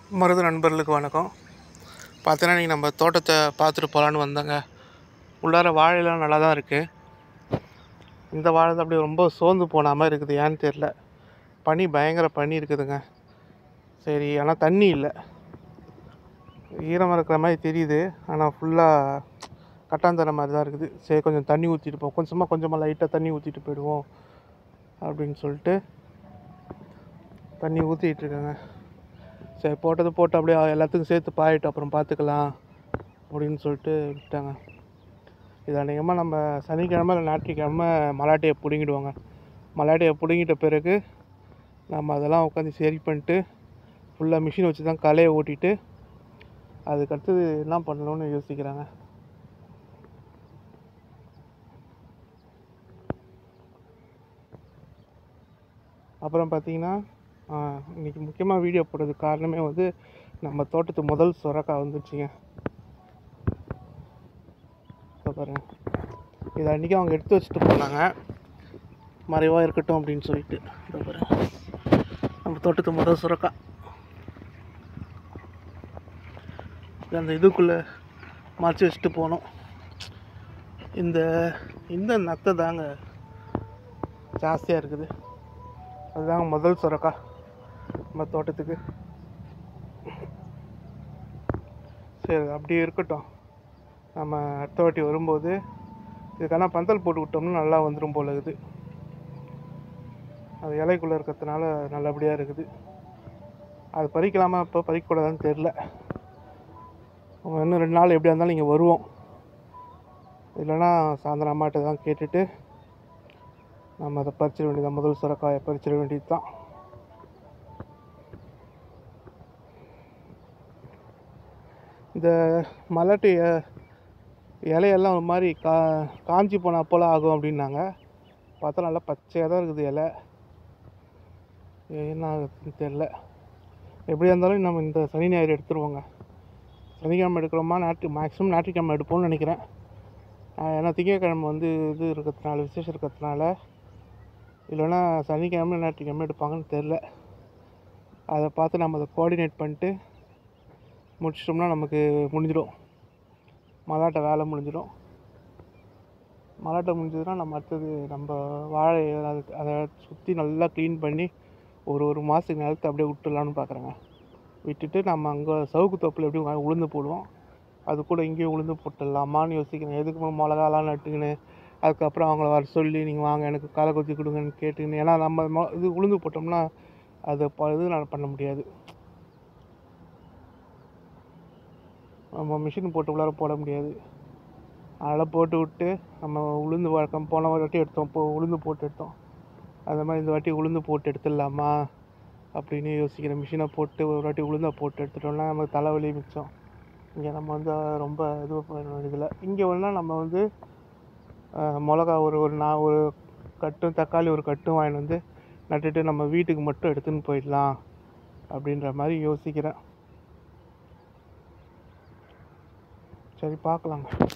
மருது நண்பர்களுக்கு வணக்கம் பார்த்தீங்கன்னா இன்றைக்கி நம்ம தோட்டத்தை பார்த்துட்டு போகலான்னு வந்தேங்க உள்ளார வாழைலாம் நல்லா தான் இருக்குது இந்த வாழை தான் அப்படியே ரொம்ப சோர்ந்து போன மாதிரி இருக்குது ஏன்னு தெரில பனி பயங்கர பனி இருக்குதுங்க சரி ஆனால் தண்ணி இல்லை ஈரமாக இருக்கிற மாதிரி தெரியுது ஆனால் ஃபுல்லாக கட்டாந்தர மாதிரி தான் இருக்குது சரி கொஞ்சம் தண்ணி ஊற்றிட்டு போவோம் கொஞ்சமாக கொஞ்சமாக லைட்டாக தண்ணி ஊற்றிட்டு போயிடுவோம் அப்படின்னு சொல்லிட்டு தண்ணி ஊற்றிட்டு இருக்கேங்க சரி போட்டது போட்டு அப்படியே எல்லாத்துக்கும் சேர்த்து பாயிட்டு அப்புறம் பார்த்துக்கலாம் அப்படின்னு சொல்லிட்டு விட்டாங்க இது அநேகமாக நம்ம சனிக்கிழமை இல்லை ஞாயிற்றுக்கிழமை மலாட்டையை பிடுங்கிடுவாங்க மலாட்டையை பிடுங்கிட்ட பிறகு நம்ம அதெல்லாம் உட்காந்து சரி பண்ணிட்டு ஃபுல்லாக மிஷின் வச்சு தான் களையை ஓட்டிட்டு அதுக்கடுத்தது என்ன பண்ணணும்னு யோசிக்கிறாங்க அப்புறம் பார்த்தீங்கன்னா இன்றைக்கி முக்கியமாக வீடியோ போடுறதுக்கு காரணமே வந்து நம்ம தோட்டத்து முதல் சுரக்காய் வந்துச்சுங்க இதோ பாருங்க இதை அன்றைக்கி அவங்க எடுத்து வச்சுட்டு போனாங்க மறைவாக இருக்கட்டும் அப்படின்னு சொல்லிட்டு இதோ பாருங்க நம்ம தோட்டத்து முதல் சுரக்காய் இது அந்த இதுக்குள்ளே மறைச்சி வச்சுட்டு போனோம் இந்த இந்த நத்தை தாங்க ஜாஸ்தியாக இருக்குது அதுதாங்க முதல் சுரக்காய் நம்ம தோட்டத்துக்கு சரி அப்படியே இருக்கட்டும் நம்ம அடுத்த வாட்டி வரும்போது இதுக்கான பந்தல் போட்டு விட்டோம்னா நல்லா வந்துடும் போல இருக்குது அது இலைக்குள்ளே இருக்கிறதுனால நல்லபடியாக இருக்குது அது பறிக்கலாமா இப்போ பறிக்கக்கூடாதான்னு தெரில நம்ம இன்னும் ரெண்டு நாள் எப்படியா இருந்தாலும் இங்கே வருவோம் இல்லைன்னா சாயந்தரம் அம்மாட்ட தான் கேட்டுட்டு நம்ம அதை பறிச்சிட வேண்டியதான் முதல் சுரக்காயை பறிச்சிட வேண்டியது தான் இந்த மலட்டு இ- இலையெல்லாம் ஒரு மாதிரி கா காஞ்சி போன போல் ஆகும் அப்படின்னாங்க பார்த்தா நல்லா பச்சையாக தான் இருக்குது இலை என்ன ஆகுதுன்னு தெரில எப்படியா இருந்தாலும் நம்ம இந்த சனி ஞாயிறு எடுத்துருவோங்க சனிக்கிழமை எடுக்கிறோமா ஞாயிற்று மேக்ஸிமம் ஞாயிற்றுக்கிழமை எடுப்போம்னு நினைக்கிறேன் ஆஹ் ஏன்னா திங்கட்கிழமை வந்து இது இருக்கிறதுனால விசேஷம் இருக்கிறதுனால இல்லைன்னா சனிக்கிழமை ஞாயிற்றுக்கிழமை எடுப்பாங்கன்னு தெரில அதை பார்த்து நம்ம அதை கோஆர்டினேட் பண்ணிட்டு முடிச்சிட்டோம்னா நமக்கு முடிஞ்சிடும் மலாட்டை வேலை முடிஞ்சிடும் மலாட்டை முடிஞ்சதுன்னா நம்ம அடுத்தது நம்ம வாழை அதை அதை சுற்றி நல்லா க்ளீன் பண்ணி ஒரு ஒரு மாதத்துக்கு நிலத்தை அப்படியே விட்டுடலான்னு பார்க்குறேங்க விட்டுட்டு நம்ம அங்கே சவுக்கு தோப்பில் எப்படி உ- உளுந்து போடுவோம் அது கூட இங்கேயும் உளுந்து போட்டுடலாமான்னு யோசிக்கிறேன் எதுக்கு மிளகாலாம் நட்டுக்கின்னு அதுக்கப்புறம் அவங்கள வர சொல்லி நீங்கள் வாங்க எனக்கு களை கொத்தி கொடுங்கன்னு கேட்டுக்கின்னு ஏன்னா நம்ம மொ- இது உளுந்து போட்டோம்னா அது ப இது நான் பண்ண முடியாது நம்ம மிஷின் போட்டு உள்ளார போட முடியாது அதனால் போட்டு விட்டு நம்ம உளுந்து வழக்கம் போன வாட்டி எடுத்தோம் இப்போ உளுந்து போட்டு எடுத்தோம் அந்த மாதிரி இந்த வாட்டி உளுந்து போட்டு எடுத்துடலாமா அப்படின்னு யோசிக்கிறேன் மிஷினை போட்டு ஒரு வாட்டி உளுந்தை போட்டு எடுத்துட்டோம்னா நமக்கு தலைவலி மிச்சம் இங்கே நம்ம வந்து ரொம்ப இது பண்ண வேண்டியதில்லை இங்கே வேணா நம்ம வந்து அஹ், மிளகா ஒரு ஒரு நான் ஒரு கட்டும் தக்காளி ஒரு கட்டும் வாங்கிட்டு வந்து நட்டுட்டு நம்ம வீட்டுக்கு மட்டும் எடுத்துன்னு போயிடலாம் அப்படின்ற மாதிரி யோசிக்கிறேன் சரி பார்க்கலாங்க